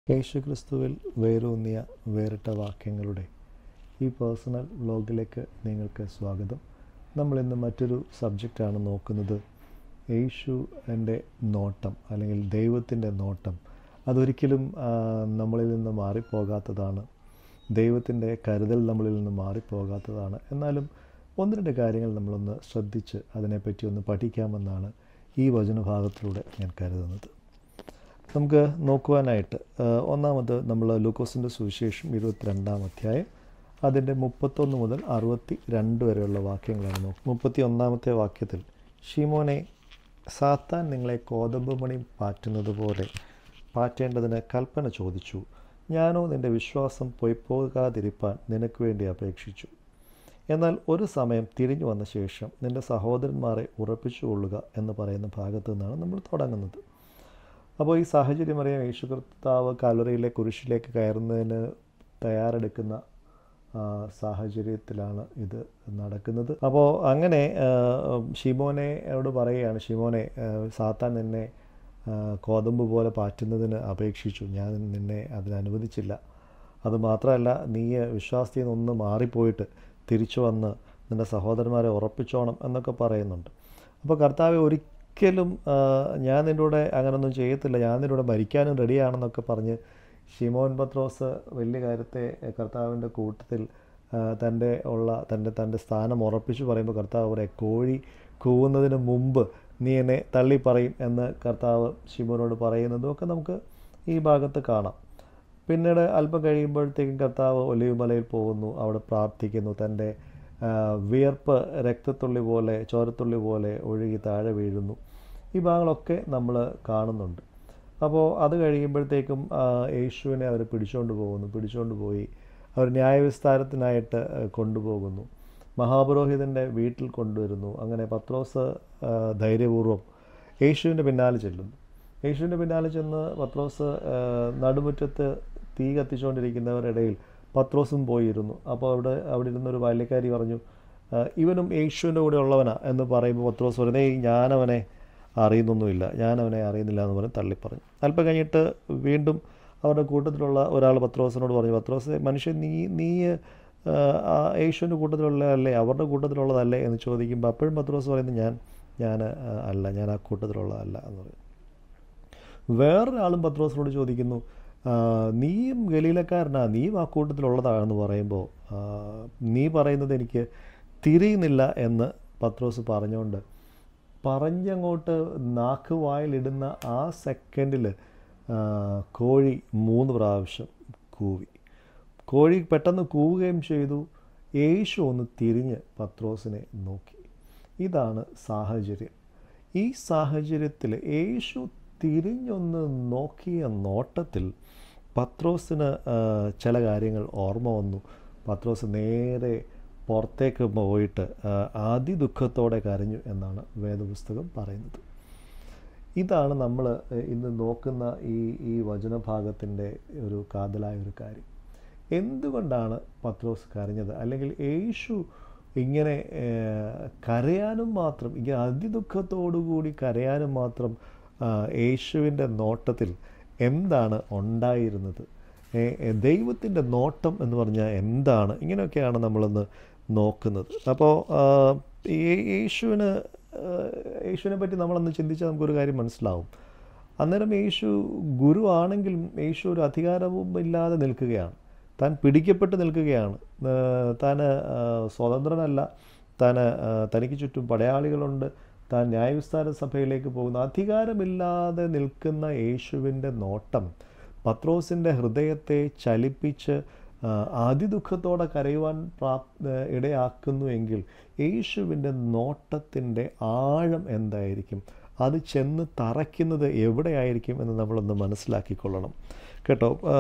യേശുക്രിസ്തുവിൽ വേരൂന്നിയ വേറിട്ട വാക്യങ്ങളുടെ ഈ പേഴ്സണൽ വ്ലോഗിലേക്ക് നിങ്ങൾക്ക് സ്വാഗതം നമ്മൾ ഇന്ന് മറ്റൊരു സബ്ജക്റ്റാണ് നോക്കുന്നത് യേശു എൻ്റെ നോട്ടം അല്ലെങ്കിൽ ദൈവത്തിൻ്റെ നോട്ടം അതൊരിക്കലും ആ, നമ്മളിൽ നിന്ന് മാറിപ്പോകാത്തതാണ് ദൈവത്തിൻ്റെ കരുതൽ നമ്മളിൽ നിന്ന് മാറിപ്പോകാത്തതാണ് എന്നാലും ഒന്ന് രണ്ട് കാര്യങ്ങൾ നമ്മളൊന്ന് ശ്രദ്ധിച്ച് അതിനെപ്പറ്റി ഒന്ന് പഠിക്കാമെന്നാണ് ഈ വചനഭാഗത്തിലൂടെ ഞാൻ കരുതുന്നത് നമുക്ക് നോക്കുവാനായിട്ട് ആ, ഒന്നാമത് നമ്മൾ ലൂക്കോസിൻ്റെ സുവിശേഷം ഇരുപത്തിരണ്ടാം അധ്യായം അതിൻ്റെ മുപ്പത്തൊന്ന് മുതൽ അറുപത്തി രണ്ട് വരെയുള്ള വാക്യങ്ങളാണ് നോക്കുക മുപ്പത്തി ഒന്നാമത്തെ വാക്യത്തിൽ ഷീമോനെ സാത്താൻ നിങ്ങളെ കോതമ്പ് മണി പാറ്റുന്നത് പോലെ പാറ്റേണ്ടതിന് കൽപ്പന ചോദിച്ചു ഞാനോ നിൻ്റെ വിശ്വാസം പൊയ്പോകാതിരിപ്പാൻ നിനക്ക് വേണ്ടി അപേക്ഷിച്ചു എന്നാൽ ഒരു സമയം തിരിഞ്ഞു വന്ന ശേഷം നിൻ്റെ സഹോദരന്മാരെ ഉറപ്പിച്ചുകൊള്ളുക എന്ന് പറയുന്ന ഭാഗത്തു നിന്നാണ് നമ്മൾ തുടങ്ങുന്നത് അപ്പോൾ ഈ സാഹചര്യം അറിയാം യേശു കർത്താവ് കാലറിയിലെ കുരിശിലേക്ക് കയറുന്നതിന് തയ്യാറെടുക്കുന്ന ആ, സാഹചര്യത്തിലാണ് ഇത് നടക്കുന്നത് അപ്പോൾ അങ്ങനെ ആ, ഷിമോനെയോട് പറയുകയാണ് ഷിമോനെ ആ, സാത്താൻ നിന്നെ ആ, കോതമ്പ് പോലെ പാറ്റുന്നതിന് അപേക്ഷിച്ചു ഞാൻ നിന്നെ അതിനനുവദിച്ചില്ല അതുമാത്രമല്ല നീ വിശ്വാസത്തിൽ നിന്നൊന്ന് മാറിപ്പോയിട്ട് തിരിച്ചു വന്ന് നിൻ്റെ സഹോദരന്മാരെ ഉറപ്പിച്ചോണം എന്നൊക്കെ പറയുന്നുണ്ട് അപ്പോൾ കർത്താവ് ഒരിക്കലും ആ, ഞാൻ നിൻ്റെ കൂടെ അങ്ങനൊന്നും ചെയ്യത്തില്ല ഞാൻ നിൻ്റെ കൂടെ മരിക്കാനും റെഡിയാണെന്നൊക്കെ പറഞ്ഞ് ഷിമോൻ പത്രോസ് വലിയ കാര്യത്തെ കർത്താവിൻ്റെ കൂട്ടത്തിൽ ആ, തൻ്റെ ഉള്ള തൻ്റെ തൻ്റെ സ്ഥാനം ഉറപ്പിച്ച് പറയുമ്പോൾ കർത്താവ് പറയും കോഴി കൂവുന്നതിന് മുമ്പ് നീ എന്നെ തള്ളി പറയും എന്ന് കർത്താവ് ഷിമോനോട് പറയുന്നതും ഒക്കെ നമുക്ക് ഈ ഭാഗത്ത് കാണാം പിന്നീട് അല്പം കഴിയുമ്പോഴത്തേക്കും കർത്താവ് ഒലിവുമലയിൽ പോകുന്നു അവിടെ പ്രാർത്ഥിക്കുന്നു തൻ്റെ ആ, വിയർപ്പ് രക്തത്തുള്ളി പോലെ ചോരത്തുള്ളി പോലെ ഒഴുകി താഴെ വീഴുന്നു ഈ ഭാഗങ്ങളൊക്കെ നമ്മൾ കാണുന്നുണ്ട് അപ്പോൾ അത് കഴിയുമ്പോഴത്തേക്കും ആ, യേശുവിനെ അവർ പിടിച്ചുകൊണ്ട് പോകുന്നു പിടിച്ചുകൊണ്ട് പോയി അവർ ന്യായവിസ്താരത്തിനായിട്ട് ആ, കൊണ്ടുപോകുന്നു മഹാപുരോഹിതൻ്റെ വീട്ടിൽ കൊണ്ടുവരുന്നു അങ്ങനെ പത്രോസ് ആ, ധൈര്യപൂർവ്വം യേശുവിൻ്റെ പിന്നാലെ ചെല്ലുന്നു യേശുവിൻ്റെ പിന്നാലെ ചെന്ന് പത്രോസ് ആ, നടുമുറ്റത്ത് തീ കത്തിച്ചുകൊണ്ടിരിക്കുന്നവരുടെ ഇടയിൽ പത്രോസും പോയിരുന്നു അപ്പോൾ അവിടെ അവിടെ ഇരുന്നൊരു ബാല്യക്കാരി പറഞ്ഞു ആ, ഇവനും യേശുവിൻ്റെ കൂടെ ഉള്ളവനാ എന്ന് പറയുമ്പോൾ പത്രോസ് പറയുന്നത് "ഏയ് ഞാനവനെ അറിയുന്നൊന്നുമില്ല ഞാനവനെ അറിയുന്നില്ല എന്ന് പറഞ്ഞ് തള്ളിപ്പറഞ്ഞു അല്പം കഴിഞ്ഞിട്ട് വീണ്ടും അവരുടെ കൂട്ടത്തിലുള്ള ഒരാൾ പത്രോസിനോട് പറഞ്ഞു പത്രോസ് മനുഷ്യൻ നീ നീ ആ, ആ യേശുവിൻ്റെ കൂട്ടത്തിലുള്ളതല്ലേ അവരുടെ കൂട്ടത്തിലുള്ളതല്ലേ എന്ന് ചോദിക്കുമ്പോൾ അപ്പോഴും പത്രോസ് പറയുന്നത് ഞാൻ ഞാൻ ആ, അല്ല ഞാൻ ആ കൂട്ടത്തിലുള്ളതല്ല എന്ന് പറയും വേറൊരാളും പത്രോസിനോട് ചോദിക്കുന്നു "ആ, നീയും ഗലീലക്കാരനാ നീയും ആ കൂട്ടത്തിലുള്ളതാണെന്ന് പറയുമ്പോൾ ആ, നീ പറയുന്നത് എനിക്ക് തിരിയുന്നില്ല എന്ന് പത്രോസ് പറഞ്ഞുകൊണ്ട് പറഞ്ഞങ്ങോട്ട് നാക്ക് വായിലിടുന്ന ആ സെക്കൻഡിൽ കോഴി മൂന്ന് പ്രാവശ്യം കൂവി കോഴി പെട്ടെന്ന് കൂവുകയും ചെയ്തു യേശു ഒന്ന് തിരിഞ്ഞ് പത്രോസിനെ നോക്കി ഇതാണ് സാഹചര്യം ഈ സാഹചര്യത്തിൽ യേശു തിരിഞ്ഞൊന്ന് നോക്കിയ നോട്ടത്തിൽ പത്രോസിന് ആ, ചില കാര്യങ്ങൾ ഓർമ്മ വന്നു പത്രോസ് നേരെ പുറത്തേക്ക് പോയിട്ട് ആ, അതിദുഃഖത്തോടെ കരഞ്ഞു എന്നാണ് വേദപുസ്തകം പറയുന്നത് ഇതാണ് നമ്മൾ ഇന്ന് നോക്കുന്ന ഈ ഈ വചനഭാഗത്തിൻ്റെ ഒരു കാതലായ ഒരു കാര്യം എന്തുകൊണ്ടാണ് പത്രോസ് കരഞ്ഞത് അല്ലെങ്കിൽ യേശു ഇങ്ങനെ ഏഹ്, കരയാനും മാത്രം ഇങ്ങനെ അതിദുഃഖത്തോടുകൂടി കരയാനും മാത്രം ആ, യേശുവിൻ്റെ നോട്ടത്തിൽ എന്താണ് ഉണ്ടായിരുന്നത് ദൈവത്തിൻ്റെ നോട്ടം എന്ന് പറഞ്ഞാൽ എന്താണ് ഇങ്ങനെയൊക്കെയാണ് നമ്മളൊന്ന് നോക്കുന്നത് അപ്പോൾ ആ, ഈ യേശുവിന് ആ, യേശുവിനെ പറ്റി നമ്മളൊന്ന് ചിന്തിച്ചാൽ നമുക്കൊരു കാര്യം മനസ്സിലാവും അന്നേരം യേശു ഗുരു ആണെങ്കിലും യേശു ഒരു അധികാരവും ഇല്ലാതെ നിൽക്കുകയാണ് താൻ പിടിക്കപ്പെട്ട് നിൽക്കുകയാണ് ആ, താൻ ആ, സ്വതന്ത്രനല്ല താൻ ആ, തനിക്ക് ചുറ്റും പടയാളികളുണ്ട് താൻ ന്യായവിസ്താര സഭയിലേക്ക് പോകുന്നു അധികാരമില്ലാതെ നിൽക്കുന്ന യേശുവിൻ്റെ നോട്ടം പത്രോസിൻ്റെ ഹൃദയത്തെ ചലിപ്പിച്ച് ആ, അതിദുഃഖത്തോടെ കരയുവാൻ പ്രാപ് ഇടയാക്കുന്നുവെങ്കിൽ യേശുവിൻ്റെ നോട്ടത്തിൻ്റെ ആഴം എന്തായിരിക്കും അത് ചെന്ന് തറയ്ക്കുന്നത് എവിടെയായിരിക്കും എന്ന് നമ്മളൊന്ന് മനസ്സിലാക്കിക്കൊള്ളണം കേട്ടോ ആ,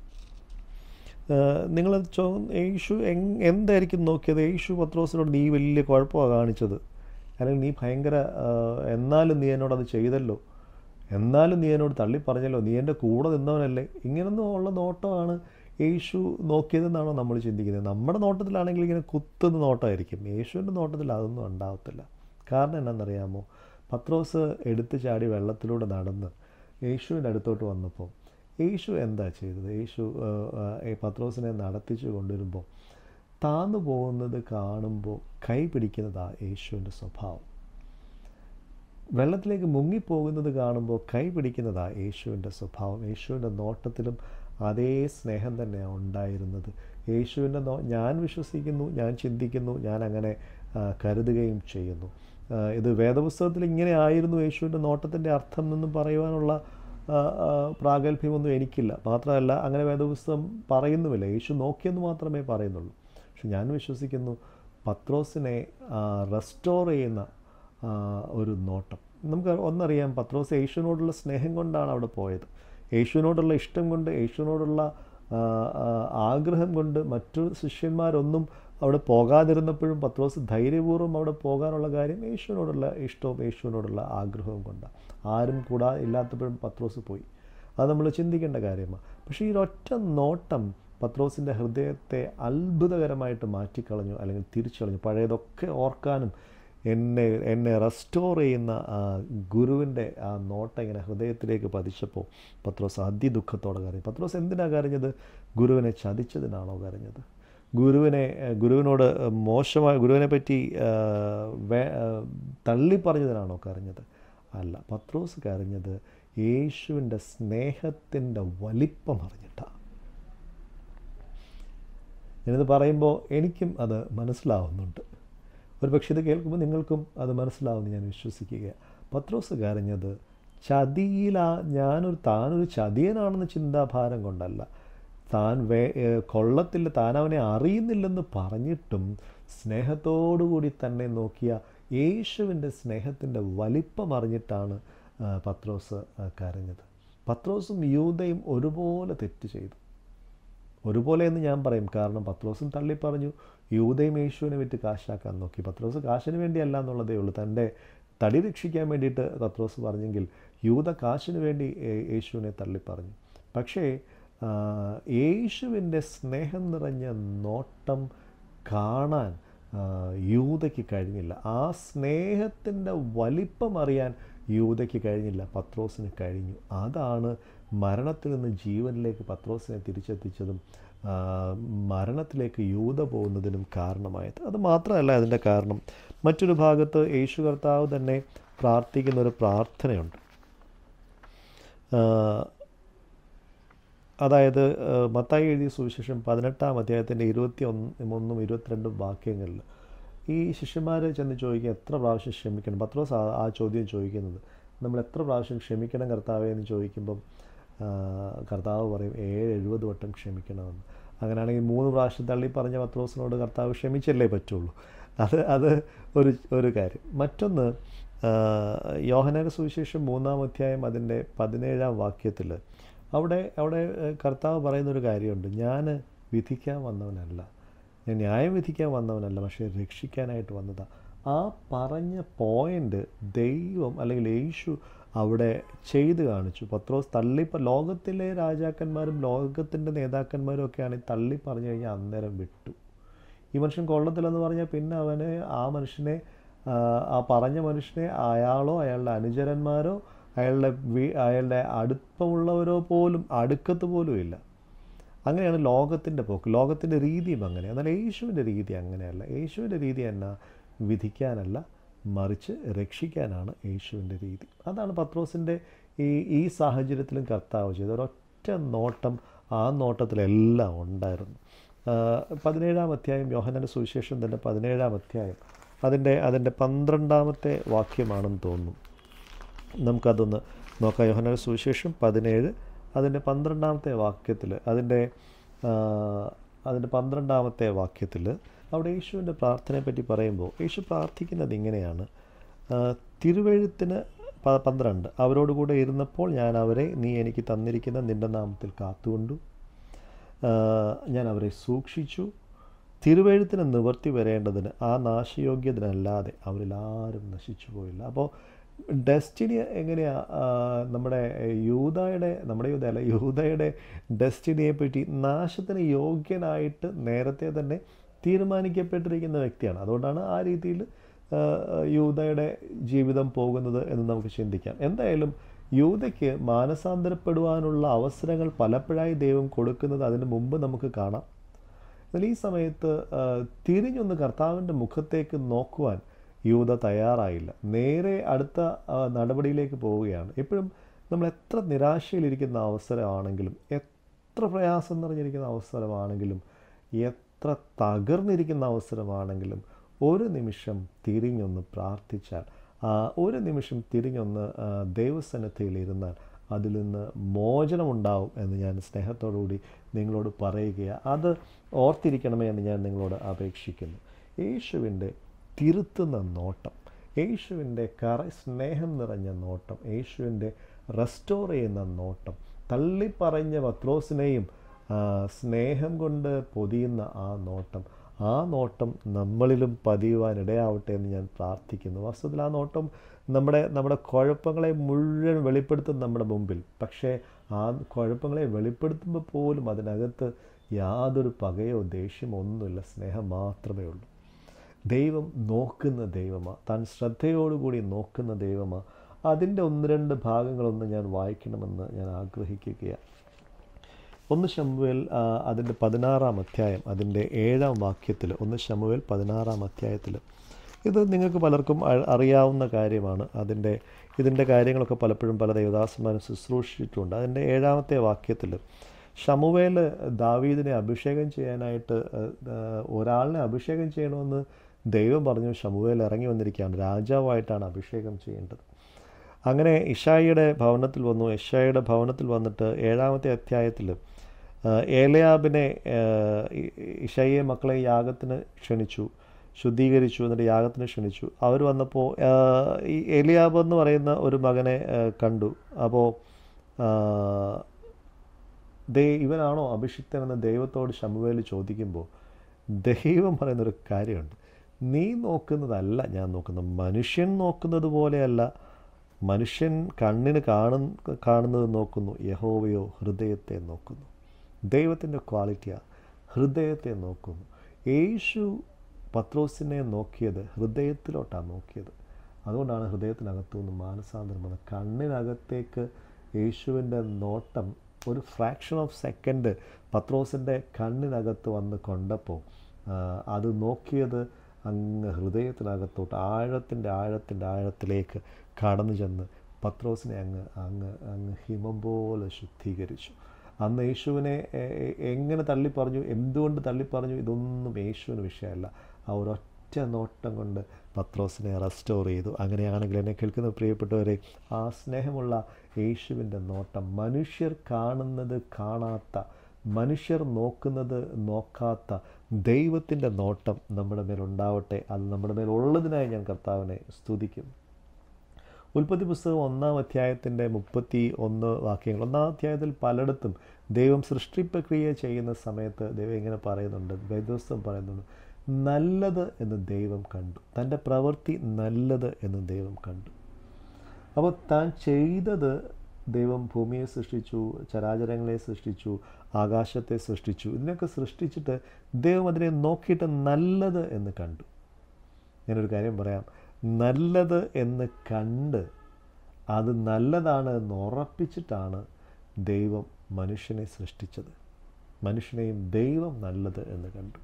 നിങ്ങൾ ചോ യേശു എങ് എന്തായിരിക്കും നോക്കിയത് യേശു പത്രോസിനോട് നീ വലിയ കുഴപ്പമാണ് കാണിച്ചത് അല്ലെങ്കിൽ നീ ഭയങ്കര ആ, എന്നാലും നീ എന്നോട് അത് ചെയ്തല്ലോ എന്നാലും നീ എന്നോട് തള്ളി പറഞ്ഞല്ലോ നീ എൻ്റെ കൂടെ നിന്നവനല്ലേ ഇങ്ങനൊന്നും ഉള്ള നോട്ടമാണ് യേശു നോക്കിയതെന്നാണോ നമ്മൾ ചിന്തിക്കുന്നത് നമ്മുടെ നോട്ടത്തിലാണെങ്കിൽ ഇങ്ങനെ കുത്തുന്ന നോട്ടമായിരിക്കും യേശുവിൻ്റെ നോട്ടത്തിൽ അതൊന്നും ഉണ്ടാവത്തില്ല കാരണം എന്നാണെന്നറിയാമോ പത്രോസ് എടുത്തു ചാടി വെള്ളത്തിലൂടെ നടന്ന് യേശുവിൻ്റെ അടുത്തോട്ട് വന്നപ്പോൾ യേശു എന്താ ചെയ്തത് യേശു ആ, ആ, ഈ പത്രോസിനെ നടത്തിച്ചു കൊണ്ടുവരുമ്പോൾ താന്നു പോകുന്നത് കാണുമ്പോൾ കൈ പിടിക്കുന്നതാ യേശുവിൻ്റെ സ്വഭാവം വെള്ളത്തിലേക്ക് മുങ്ങിപ്പോകുന്നത് കാണുമ്പോൾ കൈ പിടിക്കുന്നതാ യേശുവിൻ്റെ സ്വഭാവം യേശുവിൻ്റെ നോട്ടത്തിലും അതേ സ്നേഹം തന്നെയാണ് ഉണ്ടായിരുന്നത് യേശുവിൻ്റെ നോ ഞാൻ വിശ്വസിക്കുന്നു ഞാൻ ചിന്തിക്കുന്നു ഞാൻ അങ്ങനെ ആ, കരുതുകയും ചെയ്യുന്നു ആ, ഇത് വേദപുസ്തകത്തിൽ ഇങ്ങനെ ആയിരുന്നു യേശുവിൻ്റെ നോട്ടത്തിൻ്റെ അർത്ഥം എന്നും പറയുവാനുള്ള ആ, ആ, പ്രാഗൽഭ്യമൊന്നും എനിക്കില്ല മാത്രമല്ല അങ്ങനെ വേദപുസ്തകം പറയുന്നുമില്ല യേശു നോക്കിയെന്ന് മാത്രമേ പറയുന്നുള്ളൂ പക്ഷെ ഞാൻ വിശ്വസിക്കുന്നു പത്രോസിനെ റെസ്റ്റോർ ചെയ്യുന്ന ആ, ഒരു നോട്ടം നമുക്ക് ഒന്നറിയാം പത്രോസ് യേശുവിനോടുള്ള സ്നേഹം കൊണ്ടാണ് അവിടെ പോയത് യേശുവിനോടുള്ള ഇഷ്ടം കൊണ്ട് യേശുവിനോടുള്ള ആ, ആ, ആഗ്രഹം കൊണ്ട് മറ്റു ശിഷ്യന്മാരൊന്നും അവിടെ പോകാതിരുന്നപ്പോഴും പത്രോസ് ധൈര്യപൂർവ്വം അവിടെ പോകാനുള്ള കാര്യം യേശുവിനോടുള്ള ഇഷ്ടവും യേശുവിനോടുള്ള ആഗ്രഹവും കൊണ്ടാണ് ആരും കൂടാ ഇല്ലാത്തപ്പോഴും പത്രോസ് പോയി അത് നമ്മൾ ചിന്തിക്കേണ്ട കാര്യമാണ് പക്ഷേ ഈ ഒറ്റ നോട്ടം പത്രോസിൻ്റെ ഹൃദയത്തെ അത്ഭുതകരമായിട്ട് മാറ്റിക്കളഞ്ഞു അല്ലെങ്കിൽ തിരിച്ചളഞ്ഞു പഴയതൊക്കെ ഓർക്കാനും എന്നെ എന്നെ റെസ്റ്റോർ ചെയ്യുന്ന ആ ഗുരുവിൻ്റെ ആ നോട്ടം ഇങ്ങനെ ഹൃദയത്തിലേക്ക് പതിച്ചപ്പോൾ പത്രോസ് അതിദുഃഖത്തോടെ കരഞ്ഞു പത്രോസ് എന്തിനാണ് കരഞ്ഞത് ഗുരുവിനെ ചതിച്ചതിനാണോ കരഞ്ഞത് ഗുരുവിനെ ഏഹ്, ഗുരുവിനോട് മോശമായ ഗുരുവിനെ പറ്റി ഏഹ്, വേ- ഏഹ്, തള്ളി പറഞ്ഞതിനാണോ കരഞ്ഞത് അല്ല പത്രോസ് കരഞ്ഞത് യേശുവിൻ്റെ സ്നേഹത്തിൻ്റെ വലിപ്പം അറിഞ്ഞിട്ടാണ് ഞാനിത് പറയുമ്പോൾ എനിക്കും അത് മനസ്സിലാവുന്നുണ്ട് ഒരു പക്ഷേ ഇത് കേൾക്കുമ്പോൾ നിങ്ങൾക്കും അത് മനസ്സിലാവുമെന്ന് ഞാൻ വിശ്വസിക്കുക പത്രോസ് കരഞ്ഞത് ചതിയിലാ ഞാനൊരു താനൊരു ചതിയനാണെന്ന ചിന്താഭാരം കൊണ്ടല്ല താൻ വേ ഏഹ് കൊള്ളത്തില്ല താൻ അവനെ അറിയുന്നില്ലെന്ന് പറഞ്ഞിട്ടും സ്നേഹത്തോടുകൂടി തന്നെ നോക്കിയ യേശുവിൻ്റെ സ്നേഹത്തിൻ്റെ വലിപ്പം അറിഞ്ഞിട്ടാണ് ആ, പത്രോസ് ആ, കരഞ്ഞത് പത്രോസും യൂതയും ഒരുപോലെ തെറ്റ് ചെയ്തു ഒരുപോലെ എന്ന് ഞാൻ പറയും കാരണം പത്രോസും തള്ളി പറഞ്ഞു യൂതയും യേശുവിനെ വിറ്റ് കാശാക്കാൻ നോക്കി പത്രോസ് കാശിന് വേണ്ടിയല്ല എന്നുള്ളതേ ഉള്ളൂ തൻ്റെ തടി രക്ഷിക്കാൻ വേണ്ടിയിട്ട് പത്രോസ് പറഞ്ഞെങ്കിൽ യൂത കാശിന് വേണ്ടി ഏ- യേശുവിനെ തള്ളി പറഞ്ഞു പക്ഷേ ആ, യേശുവിൻ്റെ സ്നേഹം നിറഞ്ഞ നോട്ടം കാണാൻ ആ, യൂതയ്ക്ക് കഴിഞ്ഞില്ല ആ സ്നേഹത്തിൻ്റെ വലിപ്പം അറിയാൻ യൂതയ്ക്ക് കഴിഞ്ഞില്ല പത്രോസിന് കഴിഞ്ഞു അതാണ് മരണത്തിൽ നിന്ന് ജീവനിലേക്ക് പത്രോസിനെ തിരിച്ചെത്തിച്ചതും ആ, മരണത്തിലേക്ക് യൂത പോകുന്നതിനും കാരണമായത് അത് മാത്രമല്ല അതിൻ്റെ കാരണം മറ്റൊരു ഭാഗത്ത് യേശു കർത്താവ് തന്നെ പ്രാർത്ഥിക്കുന്ന ഒരു പ്രാർത്ഥനയുണ്ട് ആ, അതായത് ആ, മത്തായി എഴുതിയ സുവിശേഷം പതിനെട്ടാം അധ്യായത്തിൻ്റെ ഇരുപത്തി ഒന്ന് ഒന്നും ഇരുപത്തിരണ്ടും വാക്യങ്ങളിൽ ഈ ശിഷ്യന്മാർ ചെന്ന് ചോദിക്കുക എത്ര പ്രാവശ്യം ക്ഷമിക്കണം പത്രോസ് ആ ആ ചോദ്യം ചോദിക്കുന്നത് നമ്മൾ എത്ര പ്രാവശ്യം ക്ഷമിക്കണം കർത്താവേ എന്ന് ചോദിക്കുമ്പം ആ, കർത്താവ് പറയും ഏഴ് എഴുപത് വട്ടം ക്ഷമിക്കണമെന്ന് അങ്ങനെയാണെങ്കിൽ മൂന്ന് പ്രാവശ്യം തള്ളി പറഞ്ഞ പത്രോസിനോട് കർത്താവ് ക്ഷമിച്ചല്ലേ പറ്റുള്ളൂ അത് അത് ഒരു ഒരു കാര്യം മറ്റൊന്ന് ആ, യോഹന്നാന്റെ സുവിശേഷം മൂന്നാം അധ്യായം അതിൻ്റെ പതിനേഴാം വാക്യത്തിൽ അവിടെ അവിടെ ഏഹ്, കർത്താവ് പറയുന്നൊരു കാര്യമുണ്ട് ഞാൻ വിധിക്കാൻ വന്നവനല്ല ഞാൻ ന്യായം വിധിക്കാൻ വന്നവനല്ല പക്ഷേ രക്ഷിക്കാനായിട്ട് വന്നതാണ് ആ പറഞ്ഞ പോയിൻ്റ് ദൈവം അല്ലെങ്കിൽ യേശു അവിടെ ചെയ്ത് കാണിച്ചു പത്രോസ് തള്ളി പ- ലോകത്തിലെ രാജാക്കന്മാരും ലോകത്തിൻ്റെ നേതാക്കന്മാരും ഒക്കെയാണ് ഈ തള്ളി പറഞ്ഞു കഴിഞ്ഞാൽ അന്നേരം വിട്ടു ഈ മനുഷ്യൻ കൊള്ളത്തില്ലെന്ന് പറഞ്ഞാൽ പിന്നെ അവന് ആ മനുഷ്യനെ ആ, ആ പറഞ്ഞ മനുഷ്യനെ അയാളോ അയാളുടെ അനുചരന്മാരോ അയാളുടെ വീ അയാളുടെ അടുപ്പമുള്ളവരോ പോലും അടുക്കത്ത് പോലും ഇല്ല അങ്ങനെയാണ് ലോകത്തിൻ്റെ പോക്ക് ലോകത്തിൻ്റെ രീതിയും അങ്ങനെ എന്നാൽ യേശുവിൻ്റെ രീതി അങ്ങനെയല്ല യേശുവിൻ്റെ രീതി എന്നാ വിധിക്കാനല്ല മറിച്ച് രക്ഷിക്കാനാണ് യേശുവിൻ്റെ രീതി അതാണ് പത്രോസിൻ്റെ ഈ ഈ സാഹചര്യത്തിലും കർത്താവ് ചെയ്തത് ഒരൊറ്റ നോട്ടം ആ നോട്ടത്തിലെല്ലാം ഉണ്ടായിരുന്നു ആ, പതിനേഴാം അധ്യായം യോഹനൻ്റെ സുവിശേഷം തന്നെ പതിനേഴാം അധ്യായം അതിൻ്റെ അതിൻ്റെ പന്ത്രണ്ടാമത്തെ വാക്യമാണെന്ന് തോന്നുന്നു നമുക്കതൊന്ന് നോക്കാം യോഹനയുടെ സുവിശേഷം പതിനേഴ് അതിൻ്റെ പന്ത്രണ്ടാമത്തെ വാക്യത്തിൽ അതിൻ്റെ ആ, അതിൻ്റെ പന്ത്രണ്ടാമത്തെ വാക്യത്തിൽ അവിടെ യേശുവിൻ്റെ പ്രാർത്ഥനയെ പറ്റി പറയുമ്പോൾ യേശു പ്രാർത്ഥിക്കുന്നത് ഇങ്ങനെയാണ് ആ, തിരുവെഴുത്തിന് പ- പന്ത്രണ്ട് അവരോടുകൂടെ ഇരുന്നപ്പോൾ ഞാൻ അവരെ നീ എനിക്ക് തന്നിരിക്കുന്ന നിൻ്റെ നാമത്തിൽ കാത്തുകൊണ്ടു ആ, ഞാൻ അവരെ സൂക്ഷിച്ചു തിരുവെഴുത്തിന് നിവർത്തി വരേണ്ടതിന് ആ നാശയോഗ്യതിനല്ലാതെ അവരിൽ ആരും നശിച്ചു പോയില്ല അപ്പോൾ ഡെസ്റ്റിനി എങ്ങനെയാ ആ, നമ്മുടെ യൂതയുടെ നമ്മുടെ യൂത അല്ല യൂതയുടെ ഡെസ്റ്റിനിയെ പറ്റി നാശത്തിന് യോഗ്യനായിട്ട് നേരത്തെ തന്നെ തീരുമാനിക്കപ്പെട്ടിരിക്കുന്ന വ്യക്തിയാണ് അതുകൊണ്ടാണ് ആ രീതിയിൽ ആ, യൂതയുടെ ജീവിതം പോകുന്നത് എന്ന് നമുക്ക് ചിന്തിക്കാം എന്തായാലും യൂതയ്ക്ക് മാനസാന്തരപ്പെടുവാനുള്ള അവസരങ്ങൾ പലപ്പോഴായി ദൈവം കൊടുക്കുന്നത് അതിന് മുമ്പ് നമുക്ക് കാണാം എന്നാൽ ഈ സമയത്ത് ആ, തിരിഞ്ഞൊന്ന് കർത്താവിൻ്റെ മുഖത്തേക്ക് നോക്കുവാൻ യൂത തയ്യാറായില്ല നേരെ അടുത്ത ആ, നടപടിയിലേക്ക് പോവുകയാണ് എപ്പോഴും നമ്മൾ എത്ര നിരാശയിലിരിക്കുന്ന അവസരമാണെങ്കിലും എത്ര പ്രയാസം നിറഞ്ഞിരിക്കുന്ന അവസരമാണെങ്കിലും എത്ര തകർന്നിരിക്കുന്ന അവസരമാണെങ്കിലും ഒരു നിമിഷം തിരിഞ്ഞൊന്ന് പ്രാർത്ഥിച്ചാൽ ആ, ഒരു നിമിഷം തിരിഞ്ഞൊന്ന് ആ, ദൈവസന്നിധിയിൽ ഇരുന്നാൽ അതിൽ നിന്ന് മോചനമുണ്ടാവും എന്ന് ഞാൻ സ്നേഹത്തോടുകൂടി നിങ്ങളോട് പറയുകയാണ് അത് ഓർത്തിരിക്കണമേ എന്ന് ഞാൻ നിങ്ങളോട് അപേക്ഷിക്കുന്നു യേശുവിൻ്റെ തിരുത്തുന്ന നോട്ടം യേശുവിൻ്റെ കറ സ്നേഹം നിറഞ്ഞ നോട്ടം യേശുവിൻ്റെ റെസ്റ്റോർ ചെയ്യുന്ന നോട്ടം തള്ളിപ്പറഞ്ഞ പത്രോസിനെയും ആ, സ്നേഹം കൊണ്ട് പൊതിയുന്ന ആ നോട്ടം ആ നോട്ടം നമ്മളിലും പതിയുവാൻ ഇടയാവട്ടെ എന്ന് ഞാൻ പ്രാർത്ഥിക്കുന്നു വാസ്തവത്തിൽ ആ നോട്ടം നമ്മുടെ നമ്മുടെ കുഴപ്പങ്ങളെ മുഴുവൻ വെളിപ്പെടുത്തും നമ്മുടെ മുമ്പിൽ പക്ഷേ ആ കുഴപ്പങ്ങളെ വെളിപ്പെടുത്തുമ്പോൾ പോലും അതിനകത്ത് യാതൊരു പകയോ ദേഷ്യമോ ഒന്നുമില്ല സ്നേഹം മാത്രമേ ഉള്ളൂ ദൈവം നോക്കുന്ന ദൈവമാണ് താൻ ശ്രദ്ധയോടുകൂടി നോക്കുന്ന ദൈവമാണ് അതിൻ്റെ ഒന്ന് രണ്ട് ഭാഗങ്ങളൊന്ന് ഞാൻ വായിക്കണമെന്ന് ഞാൻ ആഗ്രഹിക്കുകയാണ് ഒന്ന് ശമുവേൽ ആ, അതിൻ്റെ പതിനാറാം അധ്യായം അതിൻ്റെ ഏഴാം വാക്യത്തിൽ ഒന്ന് ശമുവേൽ പതിനാറാം അധ്യായത്തിൽ ഇത് നിങ്ങൾക്ക് പലർക്കും അ- അറിയാവുന്ന കാര്യമാണ് അതിൻ്റെ ഇതിൻ്റെ കാര്യങ്ങളൊക്കെ പലപ്പോഴും പല ദേവദാസന്മാരും ശുശ്രൂഷിച്ചിട്ടുണ്ട് അതിൻ്റെ ഏഴാമത്തെ വാക്യത്തിൽ ഷമുവേൽ ദാവീദിനെ അഭിഷേകം ചെയ്യാനായിട്ട് ഏഹ്, ഏഹ്, ഒരാളിനെ അഭിഷേകം ചെയ്യണമെന്ന് ദൈവം പറഞ്ഞു ഷമുവേൽ ഇറങ്ങി വന്നിരിക്കുകയാണ് രാജാവായിട്ടാണ് അഭിഷേകം ചെയ്യേണ്ടത് അങ്ങനെ ഇഷായിയുടെ ഭവനത്തിൽ വന്നു ഇഷായിയുടെ ഭവനത്തിൽ വന്നിട്ട് ഏഴാമത്തെ അധ്യായത്തിൽ ഏലയാബിനെ ഇഷയെ മക്കളെ യാഗത്തിന് ക്ഷണിച്ചു ശുദ്ധീകരിച്ചു എന്നിട്ട് യാഗത്തിന് ക്ഷണിച്ചു അവർ വന്നപ്പോൾ ഈ ഏലിയാബ് എന്ന് പറയുന്ന ഒരു മകനെ ആ, കണ്ടു അപ്പോൾ ദേ ഇവനാണോ അഭിഷിക്തനെന്ന് ദൈവത്തോട് ശമുവേൽ ചോദിക്കുമ്പോൾ ദൈവം പറയുന്നൊരു കാര്യമുണ്ട് നീ നോക്കുന്നതല്ല ഞാൻ നോക്കുന്നത് മനുഷ്യൻ നോക്കുന്നത് പോലെയല്ല മനുഷ്യൻ കണ്ണിന് കാണുന്ന കാണുന്നത് നോക്കുന്നു യഹോവയോ ഹൃദയത്തെ നോക്കുന്നു ദൈവത്തിൻ്റെ ക്വാളിറ്റിയാണ് ഹൃദയത്തെ നോക്കുന്നു യേശു പത്രോസിനെ നോക്കിയത് ഹൃദയത്തിലോട്ടാണ് നോക്കിയത് അതുകൊണ്ടാണ് ഹൃദയത്തിനകത്തു നിന്ന് മാനസാന്തരം വന്നത് കണ്ണിനകത്തേക്ക് യേശുവിൻ്റെ നോട്ടം ഒരു ഫ്രാക്ഷൻ ഓഫ് സെക്കൻഡ് പത്രോസിൻ്റെ കണ്ണിനകത്ത് വന്ന് കൊണ്ടപ്പോൾ ആ, അത് നോക്കിയത് അങ്ങ് ഹൃദയത്തിനകത്തോട്ട് ആഴത്തിൻ്റെ ആഴത്തിൻ്റെ ആഴത്തിലേക്ക് കടന്നു ചെന്ന് പത്രോസിനെ അങ്ങ് അങ്ങ് അങ്ങ് ഹിമം പോലെ ശുദ്ധീകരിച്ചു അന്ന് യേശുവിനെ എ- എ- എങ്ങനെ തള്ളിപ്പറഞ്ഞു എന്തുകൊണ്ട് തള്ളിപ്പറഞ്ഞു ഇതൊന്നും യേശുവിന് വിഷയമല്ല ആ ഒരൊറ്റ നോട്ടം കൊണ്ട് പത്രോസിനെ റെസ്റ്റോർ ചെയ്തു അങ്ങനെയാണെങ്കിൽ എന്നെ കേൾക്കുന്ന പ്രിയപ്പെട്ടവരെ ആ സ്നേഹമുള്ള യേശുവിൻ്റെ നോട്ടം മനുഷ്യർ കാണുന്നത് കാണാത്ത മനുഷ്യർ നോക്കുന്നത് നോക്കാത്ത ദൈവത്തിൻ്റെ നോട്ടം നമ്മുടെ മേലുണ്ടാവട്ടെ അത് നമ്മുടെ മേലുള്ളതിനായി ഞാൻ കർത്താവിനെ സ്തുതിക്കും ഉൽപ്പത്തി പുസ്തകം ഒന്നാം അധ്യായത്തിൻ്റെ മുപ്പത്തി ഒന്ന് വാക്യങ്ങൾ ഒന്നാം അധ്യായത്തിൽ പലയിടത്തും ദൈവം സൃഷ്ടി പ്രക്രിയ ചെയ്യുന്ന സമയത്ത് ദൈവം ഇങ്ങനെ പറയുന്നുണ്ട് വേദോസ്തം പറയുന്നുണ്ട് നല്ലത് എന്ന് ദൈവം കണ്ടു തൻ്റെ പ്രവൃത്തി നല്ലത് എന്ന് ദൈവം കണ്ടു അപ്പോൾ താൻ ചെയ്തത് ദൈവം ഭൂമിയെ സൃഷ്ടിച്ചു ചരാചരങ്ങളെ സൃഷ്ടിച്ചു ആകാശത്തെ സൃഷ്ടിച്ചു ഇതിനൊക്കെ സൃഷ്ടിച്ചിട്ട് ദൈവം അതിനെ നോക്കിയിട്ട് നല്ലത് എന്ന് കണ്ടു ഞാനൊരു കാര്യം പറയാം നല്ലത് എന്ന് കണ്ട് അത് നല്ലതാണ് എന്ന് ഉറപ്പിച്ചിട്ടാണ് ദൈവം മനുഷ്യനെ സൃഷ്ടിച്ചത് മനുഷ്യനെയും ദൈവം നല്ലത് എന്ന് കണ്ടു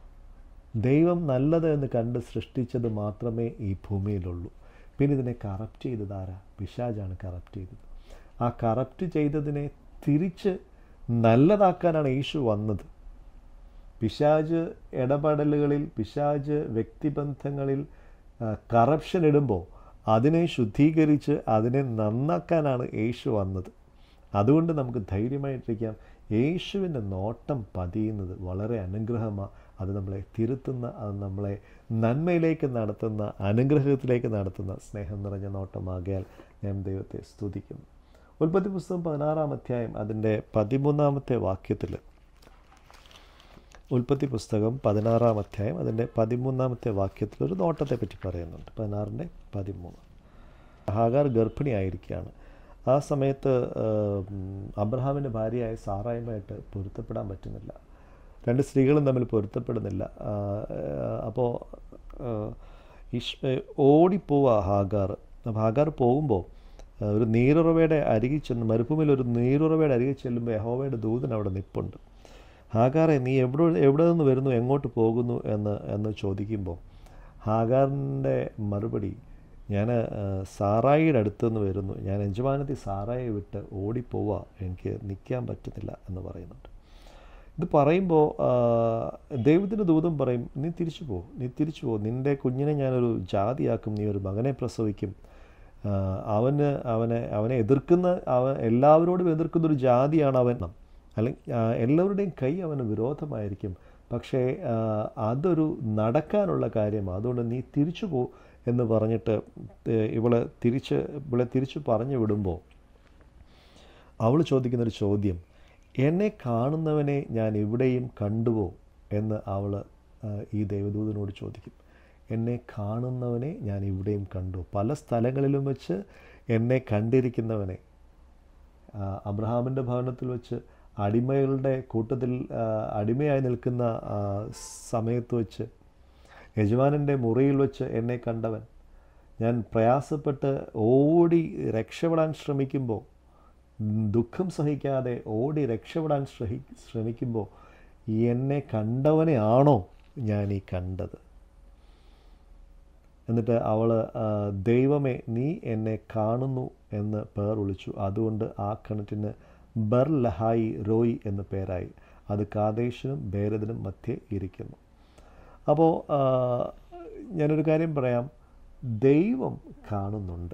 ദൈവം നല്ലത് എന്ന് കണ്ട് സൃഷ്ടിച്ചത് മാത്രമേ ഈ ഭൂമിയിലുള്ളൂ പിന്നെ ഇതിനെ കറപ്റ്റ് ചെയ്തത് ആരാ പിശാജാണ് കറപ്റ്റ് ചെയ്തത് ആ കറപ്റ്റ് ചെയ്തതിനെ തിരിച്ച് നല്ലതാക്കാനാണ് യേശു വന്നത് പിശാജ് ഇടപെടലുകളിൽ പിശാജ് വ്യക്തിബന്ധങ്ങളിൽ കറപ്ഷൻ ഇടുമ്പോൾ അതിനെ ശുദ്ധീകരിച്ച് അതിനെ നന്നാക്കാനാണ് യേശു വന്നത് അതുകൊണ്ട് നമുക്ക് ധൈര്യമായിട്ടിരിക്കാം യേശുവിൻ്റെ നോട്ടം പതിയുന്നത് വളരെ അനുഗ്രഹമാണ് അത് നമ്മളെ തിരുത്തുന്ന അത് നമ്മളെ നന്മയിലേക്ക് നടത്തുന്ന അനുഗ്രഹത്തിലേക്ക് നടത്തുന്ന സ്നേഹം നിറഞ്ഞ നോട്ടമാകിയാൽ ഞാൻ ദൈവത്തെ സ്തുതിക്കുന്നു ഉൽപ്പത്തി പുസ്തകം പതിനാറാം അധ്യായം അതിൻ്റെ പതിമൂന്നാമത്തെ വാക്യത്തിൽ ഉൽപ്പത്തി പുസ്തകം പതിനാറാം അധ്യായം അതിൻ്റെ പതിമൂന്നാമത്തെ വാക്യത്തിൽ ഒരു നോട്ടത്തെ പറ്റി പറയുന്നുണ്ട് പതിനാറിൻ്റെ പതിമൂന്ന് ഹാഗാർ ഗർഭിണിയായിരിക്കുകയാണ് ആ സമയത്ത് അബ്രഹാമിൻ്റെ ഭാര്യയായ സാറായുമായിട്ട് പൊരുത്തപ്പെടാൻ പറ്റുന്നില്ല രണ്ട് സ്ത്രീകളും തമ്മിൽ പൊരുത്തപ്പെടുന്നില്ല അപ്പോൾ ഇഷ് ഓടിപ്പോവുക ഹാഗാർ അപ്പോൾ ഹാഗാർ പോകുമ്പോൾ ആ, ഒരു നീരുറവയുടെ അരികിൽ ചെന്ന് മരുഭൂമിയിൽ ഒരു നീരുറവയുടെ അരികിൽ ചെല്ലുമ്പോൾ യഹോവയുടെ ദൂതൻ അവിടെ നിപ്പുണ്ട് ഹാഗാറെ നീ എവിടെ എവിടെ നിന്ന് വരുന്നു എങ്ങോട്ട് പോകുന്നു എന്ന് എന്ന് ചോദിക്കുമ്പോൾ ഹാഗാറിൻ്റെ മറുപടി ഞാൻ സാറായിയുടെ അടുത്ത് നിന്ന് വരുന്നു ഞാൻ യജമാനത്തി സാറായെ വിട്ട് ഓടിപ്പോവാ എനിക്ക് നിൽക്കാൻ പറ്റുന്നില്ല എന്ന് പറയുന്നുണ്ട് ഇത് പറയുമ്പോൾ ദൈവത്തിൻ്റെ ദൂതം പറയും നീ തിരിച്ചു പോ നീ തിരിച്ചു പോ നിൻ്റെ കുഞ്ഞിനെ ഞാനൊരു ജാതിയാക്കും നീ ഒരു മകനെ പ്രസവിക്കും ആ, അവന് അവനെ അവനെ എതിർക്കുന്ന അവൻ എല്ലാവരോടും എതിർക്കുന്ന ഒരു ജാതിയാണ് അവൻ അല്ലെങ്കിൽ എല്ലാവരുടെയും കൈ അവന് വിരോധമായിരിക്കും പക്ഷേ ആ, അതൊരു നടക്കാനുള്ള കാര്യമാണ് അതുകൊണ്ട് നീ തിരിച്ചു പോ എന്ന് പറഞ്ഞിട്ട് ഏ, ഇവളെ തിരിച്ച് ഇവളെ തിരിച്ചു പറഞ്ഞു വിടുമ്പോൾ അവൾ ചോദിക്കുന്നൊരു ചോദ്യം എന്നെ കാണുന്നവനെ ഞാൻ ഇവിടെയും കണ്ടുവോ എന്ന് അവൾ ഈ ദൈവദൂതനോട് ചോദിക്കും എന്നെ കാണുന്നവനെ ഞാൻ ഇവിടെയും കണ്ടു പല സ്ഥലങ്ങളിലും വെച്ച് എന്നെ കണ്ടിരിക്കുന്നവനെ ആ, അബ്രഹാമിൻ്റെ ഭവനത്തിൽ വെച്ച് അടിമകളുടെ കൂട്ടത്തിൽ ആ, അടിമയായി നിൽക്കുന്ന ആ, സമയത്ത് വെച്ച് യജമാനൻ്റെ മുറിയിൽ വെച്ച് എന്നെ കണ്ടവൻ ഞാൻ പ്രയാസപ്പെട്ട് ഓടി രക്ഷപ്പെടാൻ ശ്രമിക്കുമ്പോൾ ഉം, ദുഃഖം സഹിക്കാതെ ഓടി രക്ഷപ്പെടാൻ ശ്രഹി ശ്രമിക്കുമ്പോൾ എന്നെ കണ്ടവനെ ആണോ ഞാൻ ഈ കണ്ടത് എന്നിട്ട് അവൾ ദൈവമേ നീ എന്നെ കാണുന്നു എന്ന് പേർ വിളിച്ചു അതുകൊണ്ട് ആ കിണറ്റിന് ബർ ലഹായി റോയ് എന്ന് പേരായി അത് കാദേശിനും ഭേരതിനും മധ്യേ ഇരിക്കുന്നു അപ്പോൾ ഞാനൊരു കാര്യം പറയാം ദൈവം കാണുന്നുണ്ട്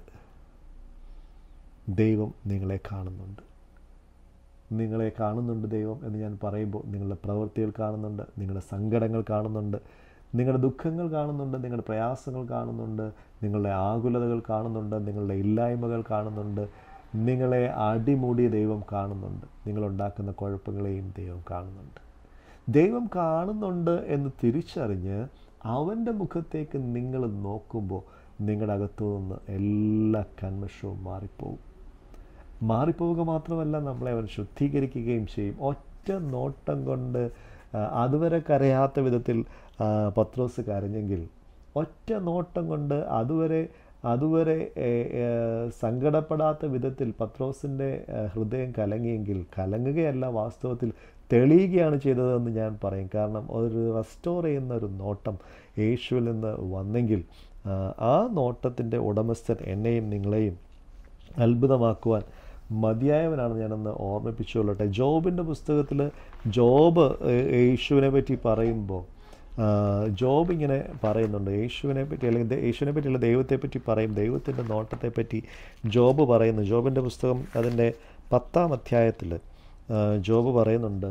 ദൈവം നിങ്ങളെ കാണുന്നുണ്ട് നിങ്ങളെ കാണുന്നുണ്ട് ദൈവം എന്ന് ഞാൻ പറയുമ്പോൾ നിങ്ങളുടെ പ്രവൃത്തികൾ കാണുന്നുണ്ട് നിങ്ങളുടെ സങ്കടങ്ങൾ കാണുന്നുണ്ട് നിങ്ങളുടെ ദുഃഖങ്ങൾ കാണുന്നുണ്ട് നിങ്ങളുടെ പ്രയാസങ്ങൾ കാണുന്നുണ്ട് നിങ്ങളുടെ ആകുലതകൾ കാണുന്നുണ്ട് നിങ്ങളുടെ ഇല്ലായ്മകൾ കാണുന്നുണ്ട് നിങ്ങളെ അടിമൂടിയ ദൈവം കാണുന്നുണ്ട് നിങ്ങളുണ്ടാക്കുന്ന കുഴപ്പങ്ങളെയും ദൈവം കാണുന്നുണ്ട് ദൈവം കാണുന്നുണ്ട് എന്ന് തിരിച്ചറിഞ്ഞ് അവൻ്റെ മുഖത്തേക്ക് നിങ്ങൾ നോക്കുമ്പോൾ നിങ്ങളുടെ അകത്തു നിന്ന് എല്ലാ കന്മഷവും മാറിപ്പോകും മാറിപ്പോവുക മാത്രമല്ല നമ്മളെ അവൻ ശുദ്ധീകരിക്കുകയും ചെയ്യും ഒറ്റ നോട്ടം കൊണ്ട് ആ, അതുവരെ കരയാത്ത വിധത്തിൽ ആ, പത്രോസ് കരഞ്ഞെങ്കിൽ ഒറ്റ നോട്ടം കൊണ്ട് അതുവരെ അതുവരെ ഏ, ഏ, സങ്കടപ്പെടാത്ത വിധത്തിൽ പത്രോസിൻ്റെ ഏ, ഹൃദയം കലങ്ങിയെങ്കിൽ കലങ്ങുകയല്ല വാസ്തവത്തിൽ തെളിയുകയാണ് ചെയ്തതെന്ന് ഞാൻ പറയും കാരണം ഒരു റെസ്റ്റോർ ചെയ്യുന്ന ഒരു നോട്ടം യേശുവിൽ നിന്ന് വന്നെങ്കിൽ ആ, ആ നോട്ടത്തിൻ്റെ ഉടമസ്ഥൻ എന്നെയും നിങ്ങളെയും അത്ഭുതമാക്കുവാൻ മതിയായവനാണ് ഞാനൊന്ന് ഓർമ്മിപ്പിച്ചുകൊള്ളട്ടെ ജോബിൻ്റെ പുസ്തകത്തിൽ ജോബ് ഏ- യേശുവിനെ പറ്റി പറയുമ്പോൾ ആ, ജോബ് ഇങ്ങനെ പറയുന്നുണ്ട് യേശുവിനെ പറ്റി അല്ലെങ്കിൽ ദേ- യേശുവിനെ പറ്റിയുള്ള ദൈവത്തെ പറ്റി പറയും ദൈവത്തിൻ്റെ നോട്ടത്തെ പറ്റി ജോബ് പറയുന്നു ജോബിൻ്റെ പുസ്തകം അതിൻ്റെ പത്താം അധ്യായത്തിൽ ആ, ജോബ് പറയുന്നുണ്ട്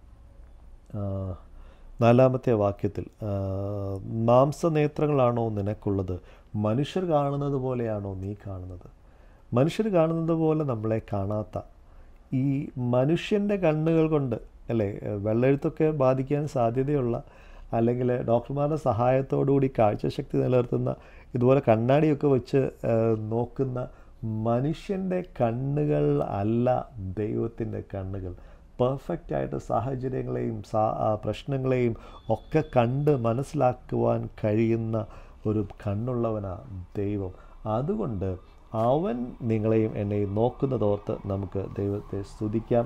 ആ, നാലാമത്തെ വാക്യത്തിൽ ആ, മാംസനേത്രങ്ങളാണോ നിനക്കുള്ളത് മനുഷ്യർ കാണുന്നത് പോലെയാണോ നീ കാണുന്നത് മനുഷ്യർ കാണുന്നത് പോലെ നമ്മളെ കാണാത്ത ഈ മനുഷ്യൻ്റെ കണ്ണുകൾ കൊണ്ട് അല്ലേ വെള്ളെഴുത്തൊക്കെ ബാധിക്കാൻ സാധ്യതയുള്ള അല്ലെങ്കിൽ ഡോക്ടർമാരുടെ സഹായത്തോടുകൂടി കാഴ്ചശക്തി നിലനിർത്തുന്ന ഇതുപോലെ കണ്ണാടിയൊക്കെ വെച്ച് ആ, നോക്കുന്ന മനുഷ്യൻ്റെ കണ്ണുകൾ അല്ല ദൈവത്തിൻ്റെ കണ്ണുകൾ പെർഫെക്റ്റ് ആയിട്ട് സാഹചര്യങ്ങളെയും സാ ആ, പ്രശ്നങ്ങളെയും ഒക്കെ കണ്ട് മനസ്സിലാക്കുവാൻ കഴിയുന്ന ഒരു കണ്ണുള്ളവനാണ് ദൈവം അതുകൊണ്ട് അവൻ നിങ്ങളെയും എന്നെയും നോക്കുന്നതോർത്ത് നമുക്ക് ദൈവത്തെ സ്തുതിക്കാം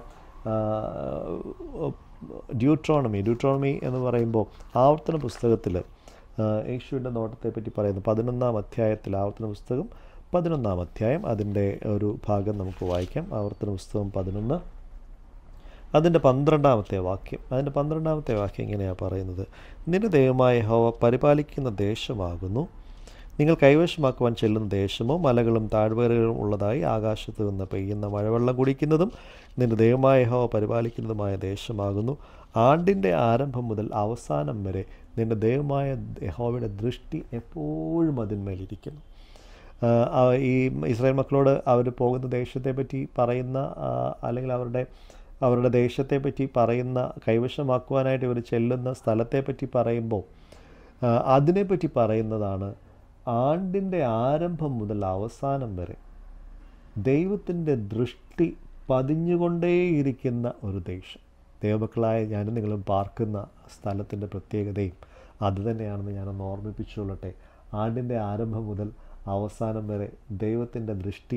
ഡ്യൂട്രോണമി ഡ്യൂട്രോണമി എന്ന് പറയുമ്പോൾ ആവർത്തന പുസ്തകത്തിൽ യേശുവിൻ്റെ നോട്ടത്തെ പറ്റി പറയുന്നു പതിനൊന്നാം അധ്യായത്തിൽ ആവർത്തന പുസ്തകം പതിനൊന്നാം അധ്യായം അതിൻ്റെ ഒരു ഭാഗം നമുക്ക് വായിക്കാം ആവർത്തന പുസ്തകം പതിനൊന്ന് അതിൻ്റെ പന്ത്രണ്ടാമത്തെ വാക്യം അതിൻ്റെ പന്ത്രണ്ടാമത്തെ വാക്യം ഇങ്ങനെയാണ് പറയുന്നത് നിന്റെ ദൈവമായ ഹോവ പരിപാലിക്കുന്ന ദേശമാകുന്നു നിങ്ങൾ കൈവശമാക്കുവാൻ ചെല്ലുന്ന ദേശമോ മലകളും താഴ്വരകളും ഉള്ളതായി ആകാശത്ത് നിന്ന് പെയ്യുന്ന മഴവെള്ളം കുടിക്കുന്നതും നിന്റെ ദൈവമായ ഹോവ പരിപാലിക്കുന്നതുമായ ദേശമാകുന്നു ആണ്ടിൻ്റെ ആരംഭം മുതൽ അവസാനം വരെ നിന്റെ ദൈവമായ യഹോവയുടെ ദൃഷ്ടി എപ്പോഴും അതിന്മേലിരിക്കുന്നു ആഹ് ആ ഈ ഇസ്രായേൽ മക്കളോട് അവർ പോകുന്ന ദേശത്തെ പറ്റി പറയുന്ന ആഹ് അല്ലെങ്കിൽ അവരുടെ അവരുടെ ദേശത്തെ പറ്റി പറയുന്ന കൈവശമാക്കുവാനായിട്ട് ഇവർ ചെല്ലുന്ന സ്ഥലത്തെ പറ്റി പറയുമ്പോൾ ആഹ് അതിനെപ്പറ്റി പറയുന്നതാണ് ആണ്ടിൻ്റെ ആരംഭം മുതൽ അവസാനം വരെ ദൈവത്തിൻ്റെ ദൃഷ്ടി പതിഞ്ഞുകൊണ്ടേയിരിക്കുന്ന ഒരു ദേശം ദൈവമക്കളായ ഞാനും നിങ്ങളും പാർക്കുന്ന സ്ഥലത്തിൻ്റെ പ്രത്യേകതയും അതുതന്നെയാണെന്ന് ഞാനൊന്ന് ഓർമ്മിപ്പിച്ചുകൊള്ളട്ടെ ആണ്ടിൻ്റെ ആരംഭം മുതൽ അവസാനം വരെ ദൈവത്തിൻ്റെ ദൃഷ്ടി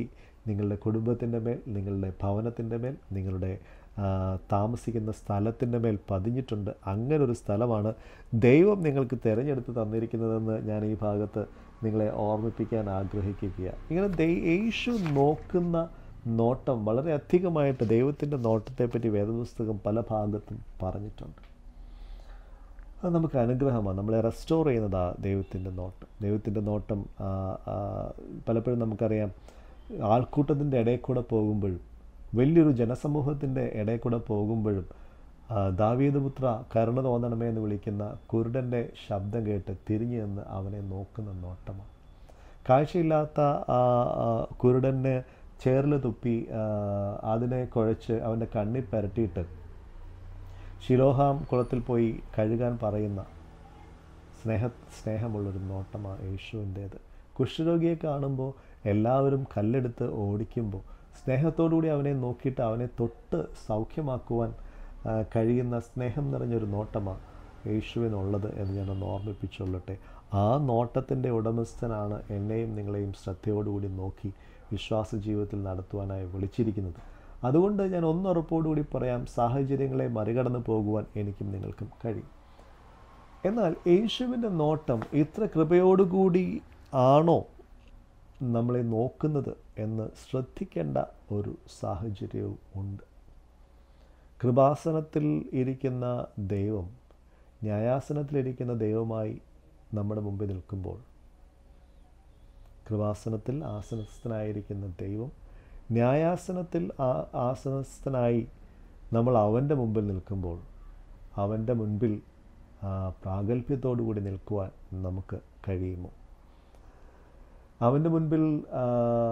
നിങ്ങളുടെ കുടുംബത്തിൻ്റെ മേൽ നിങ്ങളുടെ ഭവനത്തിൻ്റെ മേൽ നിങ്ങളുടെ ആ, താമസിക്കുന്ന സ്ഥലത്തിൻ്റെ മേൽ പതിഞ്ഞിട്ടുണ്ട് അങ്ങനെ ഒരു സ്ഥലമാണ് ദൈവം നിങ്ങൾക്ക് തിരഞ്ഞെടുത്ത് തന്നിരിക്കുന്നതെന്ന് ഞാൻ ഈ ഭാഗത്ത് നിങ്ങളെ ഓർമ്മിപ്പിക്കാൻ ആഗ്രഹിക്കുകയാണ് ഇങ്ങനെ ദൈ യേശു നോക്കുന്ന നോട്ടം വളരെ അധികമായിട്ട് ദൈവത്തിൻ്റെ നോട്ടത്തെപ്പറ്റി വേദപുസ്തകം പല ഭാഗത്തും പറഞ്ഞിട്ടുണ്ട് അത് നമുക്ക് അനുഗ്രഹമാണ് നമ്മളെ റെസ്റ്റോർ ചെയ്യുന്നതാ ദൈവത്തിൻ്റെ നോട്ടം ദൈവത്തിൻ്റെ നോട്ടം ആ, ആ, പലപ്പോഴും നമുക്കറിയാം ആൾക്കൂട്ടത്തിൻ്റെ ഇടയിൽ കൂടെ പോകുമ്പോഴും വലിയൊരു ജനസമൂഹത്തിൻ്റെ ഇടയിൽ കൂടെ പോകുമ്പോഴും ആ, ദാവീദ് പുത്ര കരുണ തോന്നണമേ എന്ന് വിളിക്കുന്ന കുരുടൻ്റെ ശബ്ദം കേട്ട് തിരിഞ്ഞു നിന്ന് അവനെ നോക്കുന്ന നോട്ടമാണ് കാഴ്ചയില്ലാത്ത ആ, ആ, കുരുടന് ചേറിൽ തുപ്പി ആ, അതിനെ കുഴച്ച് അവൻ്റെ കണ്ണിൽ പരട്ടിയിട്ട് ശിലോഹാം കുളത്തിൽ പോയി കഴുകാൻ പറയുന്ന സ്നേഹ സ്നേഹമുള്ളൊരു നോട്ടമാണ് യേശുവിൻ്റേത് കുഷ്ഠരോഗിയെ കാണുമ്പോൾ എല്ലാവരും കല്ലെടുത്ത് ഓടിക്കുമ്പോൾ സ്നേഹത്തോടുകൂടി അവനെ നോക്കിയിട്ട് അവനെ തൊട്ട് സൗഖ്യമാക്കുവാൻ ആ, കഴിയുന്ന സ്നേഹം നിറഞ്ഞൊരു നോട്ടമാണ് യേശുവിനുള്ളത് എന്ന് ഞാനൊന്ന് ഓർമ്മിപ്പിച്ചുകൊള്ളട്ടെ ആ നോട്ടത്തിൻ്റെ ഉടമസ്ഥനാണ് എന്നെയും നിങ്ങളെയും ശ്രദ്ധയോടുകൂടി നോക്കി വിശ്വാസ ജീവിതത്തിൽ നടത്തുവാനായി വിളിച്ചിരിക്കുന്നത് അതുകൊണ്ട് ഞാൻ ഒന്നുറപ്പോടുകൂടി പറയാം സാഹചര്യങ്ങളെ മറികടന്ന് പോകുവാൻ എനിക്കും നിങ്ങൾക്കും കഴിയും എന്നാൽ യേശുവിൻ്റെ നോട്ടം ഇത്ര കൃപയോടുകൂടി ആണോ നമ്മളെ നോക്കുന്നത് എന്ന് ശ്രദ്ധിക്കേണ്ട ഒരു സാഹചര്യവും ഉണ്ട് കൃപാസനത്തിൽ ഇരിക്കുന്ന ദൈവം ന്യായാസനത്തിലിരിക്കുന്ന ദൈവമായി നമ്മുടെ മുമ്പിൽ നിൽക്കുമ്പോൾ കൃപാസനത്തിൽ ആസനസ്ഥനായിരിക്കുന്ന ദൈവം ന്യായാസനത്തിൽ ആ ആസനസ്ഥനായി നമ്മൾ അവൻ്റെ മുമ്പിൽ നിൽക്കുമ്പോൾ അവൻ്റെ മുൻപിൽ ആ, പ്രാഗൽഭ്യത്തോടുകൂടി നിൽക്കുവാൻ നമുക്ക് കഴിയുമോ അവൻ്റെ മുൻപിൽ ആ,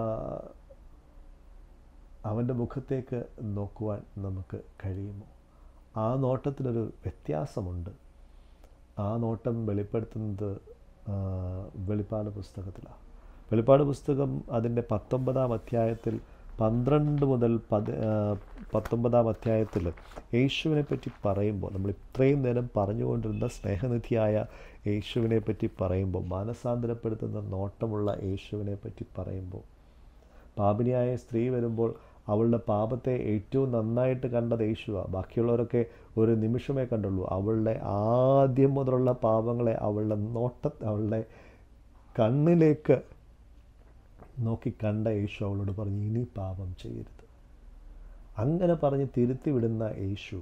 അവൻ്റെ മുഖത്തേക്ക് നോക്കുവാൻ നമുക്ക് കഴിയുമോ ആ നോട്ടത്തിനൊരു വ്യത്യാസമുണ്ട് ആ നോട്ടം വെളിപ്പെടുത്തുന്നത് ആ, വെളിപ്പാട് പുസ്തകത്തിലാണ് വെളിപ്പാട് പുസ്തകം അതിൻ്റെ പത്തൊമ്പതാം അധ്യായത്തിൽ പന്ത്രണ്ട് മുതൽ പത് ആ, പത്തൊമ്പതാം അധ്യായത്തിൽ യേശുവിനെ പറ്റി പറയുമ്പോൾ നമ്മൾ ഇത്രയും നേരം പറഞ്ഞുകൊണ്ടിരുന്ന സ്നേഹനിധിയായ യേശുവിനെ പറ്റി പറയുമ്പോൾ മാനസാന്തരപ്പെടുത്തുന്ന നോട്ടമുള്ള യേശുവിനെ പറ്റി പറയുമ്പോൾ പാപിനിയായ സ്ത്രീ വരുമ്പോൾ അവളുടെ പാപത്തെ ഏറ്റവും നന്നായിട്ട് കണ്ടത് യേശുവാണ് ബാക്കിയുള്ളവരൊക്കെ ഒരു നിമിഷമേ കണ്ടുള്ളൂ അവളുടെ ആദ്യം മുതലുള്ള പാപങ്ങളെ അവളുടെ നോട്ട അവളുടെ കണ്ണിലേക്ക് നോക്കി കണ്ട യേശു അവളോട് പറഞ്ഞു ഇനി പാപം ചെയ്യരുത് അങ്ങനെ പറഞ്ഞ് തിരുത്തി വിടുന്ന യേശു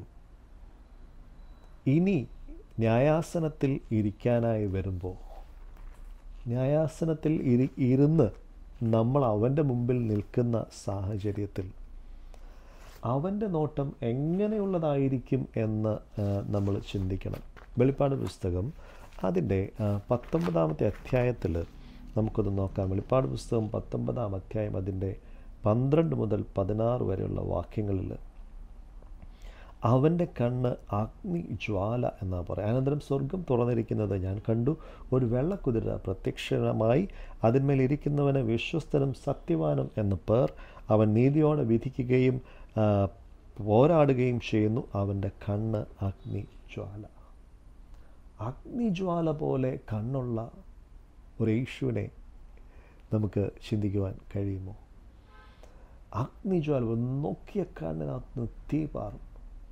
ഇനി ന്യായാസനത്തിൽ ഇരിക്കാനായി വരുമ്പോൾ ന്യായാസനത്തിൽ ഇരി ഇരുന്ന് നമ്മൾ അവൻ്റെ മുമ്പിൽ നിൽക്കുന്ന സാഹചര്യത്തിൽ അവൻ്റെ നോട്ടം എങ്ങനെയുള്ളതായിരിക്കും എന്ന് ആ, നമ്മൾ ചിന്തിക്കണം വെളിപ്പാട് പുസ്തകം അതിൻ്റെ ആ, പത്തൊമ്പതാമത്തെ അധ്യായത്തിൽ നമുക്കൊന്ന് നോക്കാം വെളിപ്പാട് പുസ്തകം പത്തൊമ്പതാം അധ്യായം അതിൻ്റെ പന്ത്രണ്ട് മുതൽ പതിനാറ് വരെയുള്ള വാക്യങ്ങളിൽ അവൻ്റെ കണ്ണ് അഗ്നി ജ്വാല എന്നാ പറയുക അനന്തരം സ്വർഗം തുറന്നിരിക്കുന്നത് ഞാൻ കണ്ടു ഒരു വെള്ളക്കുതിര പ്രത്യക്ഷമായി അതിന്മേൽ ഇരിക്കുന്നവന് വിശ്വസ്തനും സത്യവാനും എന്ന പേർ അവൻ നീതിയോടെ വിധിക്കുകയും ആ, പോരാടുകയും ചെയ്യുന്നു അവൻ്റെ കണ്ണ് അഗ്നി ജ്വാല അഗ്നിജ്വാല പോലെ കണ്ണുള്ള ഒരു യേശുവിനെ നമുക്ക് ചിന്തിക്കുവാൻ കഴിയുമോ അഗ്നിജ്വാല നോക്കിയ കണ്ണിനകത്ത് തീ പാറും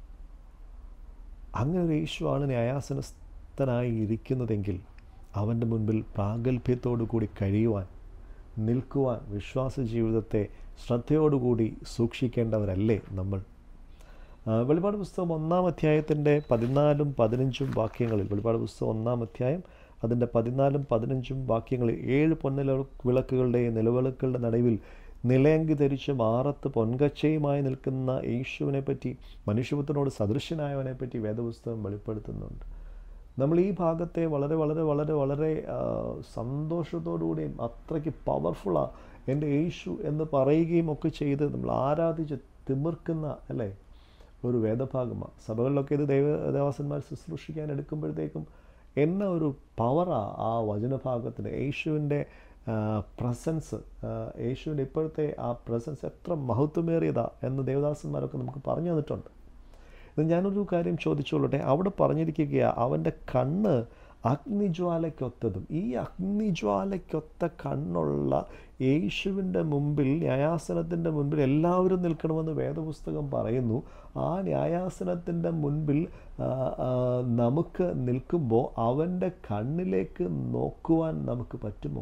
അങ്ങനെ ഒരു യേശുവാണ് ന്യായാസനസ്ഥനായി ഇരിക്കുന്നതെങ്കിൽ അവൻ്റെ മുൻപിൽ പ്രാഗൽഭ്യത്തോടു കൂടി കഴിയുവാൻ നിൽക്കുവാൻ വിശ്വാസ ജീവിതത്തെ ശ്രദ്ധയോടുകൂടി സൂക്ഷിക്കേണ്ടവരല്ലേ നമ്മൾ ആ, വെളിപ്പാട് പുസ്തകം ഒന്നാം അധ്യായത്തിൻ്റെ പതിനാലും പതിനഞ്ചും വാക്യങ്ങളിൽ വെളിപ്പാട് പുസ്തകം ഒന്നാം അധ്യായം അതിൻ്റെ പതിനാലും പതിനഞ്ചും വാക്യങ്ങളിൽ ഏഴ് പൊന്നില വിളക്കുകളുടെയും നിലവിളക്കുകളുടെ നടുവിൽ നിലയങ്കി ധരിച്ച് മാറത്ത് പൊൻകച്ചയുമായി നിൽക്കുന്ന യേശുവിനെ പറ്റി മനുഷ്യപുത്രനോട് സദൃശ്യനായവനെ പറ്റി വേദപുസ്തകം വെളിപ്പെടുത്തുന്നുണ്ട് നമ്മൾ ഈ ഭാഗത്തെ വളരെ വളരെ വളരെ വളരെ ആ, സന്തോഷത്തോടുകൂടിയും അത്രയ്ക്ക് പവർഫുള്ളാണ് എൻ്റെ യേശു എന്ന് പറയുകയും ഒക്കെ ചെയ്ത് നമ്മൾ ആരാധിച്ച് തിമിർക്കുന്ന അല്ലേ ഒരു വേദഭാഗമാണ് സഭകളിലൊക്കെ ഇത് ദൈവ ദേവാസന്മാർ ശുശ്രൂഷിക്കാൻ എടുക്കുമ്പോഴത്തേക്കും എന്ന ഒരു പവറാ ആ വചനഭാഗത്തിന് യേശുവിൻ്റെ പ്രസൻസ് യേശുവിൻ്റെ ഇപ്പോഴത്തെ ആ പ്രസൻസ് എത്ര മഹത്വമേറിയതാ എന്ന് ദേവദാസന്മാരൊക്കെ നമുക്ക് പറഞ്ഞു തന്നിട്ടുണ്ട് ഇത് ഞാനൊരു കാര്യം ചോദിച്ചോളട്ടെ അവിടെ പറഞ്ഞിരിക്കുക അവൻ്റെ കണ്ണ് അഗ്നിജ്വാലയ്ക്കൊത്തതും ഈ അഗ്നിജ്വാലയ്ക്കൊത്ത കണ്ണുള്ള യേശുവിൻ്റെ മുമ്പിൽ ന്യായാസനത്തിൻ്റെ മുൻപിൽ എല്ലാവരും നിൽക്കണമെന്ന് വേദപുസ്തകം പറയുന്നു ആ ന്യായാസനത്തിൻ്റെ മുൻപിൽ ആ, ആ, നമുക്ക് നിൽക്കുമ്പോൾ അവൻ്റെ കണ്ണിലേക്ക് നോക്കുവാൻ നമുക്ക് പറ്റുമോ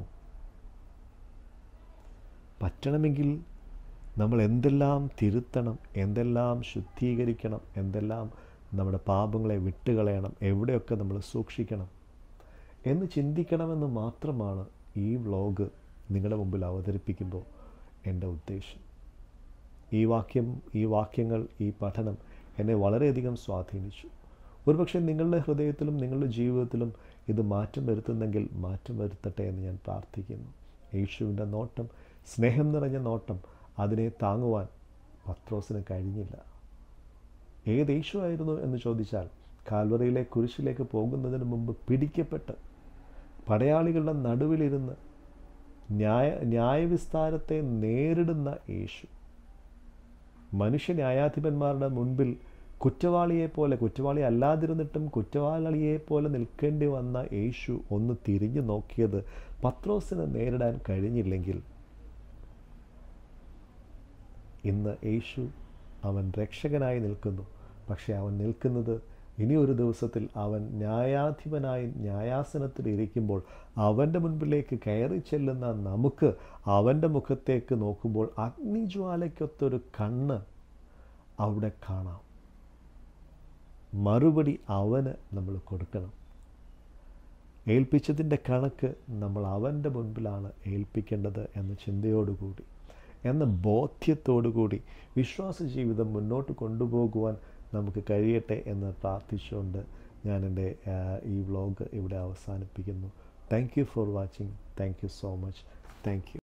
പറ്റണമെങ്കിൽ നമ്മൾ എന്തെല്ലാം തിരുത്തണം എന്തെല്ലാം ശുദ്ധീകരിക്കണം എന്തെല്ലാം നമ്മുടെ പാപങ്ങളെ വിട്ടുകളയണം എവിടെയൊക്കെ നമ്മൾ സൂക്ഷിക്കണം എന്ന് ചിന്തിക്കണമെന്ന് മാത്രമാണ് ഈ വ്ലോഗ് നിങ്ങളുടെ മുമ്പിൽ അവതരിപ്പിക്കുമ്പോൾ എൻ്റെ ഉദ്ദേശം ഈ വാക്യം ഈ വാക്യങ്ങൾ ഈ പഠനം എന്നെ വളരെയധികം സ്വാധീനിച്ചു ഒരുപക്ഷെ നിങ്ങളുടെ ഹൃദയത്തിലും നിങ്ങളുടെ ജീവിതത്തിലും ഇത് മാറ്റം വരുത്തുന്നെങ്കിൽ മാറ്റം വരുത്തട്ടെ എന്ന് ഞാൻ പ്രാർത്ഥിക്കുന്നു യേശുവിൻ്റെ നോട്ടം സ്നേഹം നിറഞ്ഞ നോട്ടം അതിനെ താങ്ങുവാൻ പത്രോസിന് കഴിഞ്ഞില്ല ഏത് യേശു ആയിരുന്നു എന്ന് ചോദിച്ചാൽ കാൽവറിയിലെ കുരിശിലേക്ക് പോകുന്നതിന് മുമ്പ് പിടിക്കപ്പെട്ട് പടയാളികളുടെ നടുവിലിരുന്ന് ന്യായ ന്യായവിസ്താരത്തെ നേരിടുന്ന യേശു മനുഷ്യ ന്യായാധിപന്മാരുടെ മുൻപിൽ കുറ്റവാളിയെപ്പോലെ കുറ്റവാളി അല്ലാതിരുന്നിട്ടും കുറ്റവാളിയെപ്പോലെ നിൽക്കേണ്ടി വന്ന യേശു ഒന്ന് തിരിഞ്ഞു നോക്കിയത് പത്രോസിന് നേരിടാൻ കഴിഞ്ഞില്ലെങ്കിൽ ഇന്ന് യേശു അവൻ രക്ഷകനായി നിൽക്കുന്നു പക്ഷേ അവൻ നിൽക്കുന്നത് ഇനി ഒരു ദിവസത്തിൽ അവൻ ന്യായാധിപനായി ന്യായാസനത്തിൽ ഇരിക്കുമ്പോൾ അവൻ്റെ മുൻപിലേക്ക് കയറി ചെല്ലുന്ന നമുക്ക് അവൻ്റെ മുഖത്തേക്ക് നോക്കുമ്പോൾ അഗ്നിജ്വാലയ്ക്കൊത്തൊരു കണ്ണ് അവിടെ കാണാം മറുപടി അവന് നമ്മൾ കൊടുക്കണം ഏൽപ്പിച്ചതിൻ്റെ കണക്ക് നമ്മൾ അവൻ്റെ മുൻപിലാണ് ഏൽപ്പിക്കേണ്ടത് എന്ന ചിന്തയോടുകൂടി എന്ന ബോധ്യത്തോടുകൂടി വിശ്വാസ ജീവിതം മുന്നോട്ട് കൊണ്ടുപോകുവാൻ നമുക്ക് കഴിയട്ടെ എന്ന് പ്രാർത്ഥിച്ചുകൊണ്ട് ഞാൻ എൻ്റെ ഈ വ്ലോഗ് ഇവിടെ അവസാനിപ്പിക്കുന്നു thank you for watching thank you so much thank U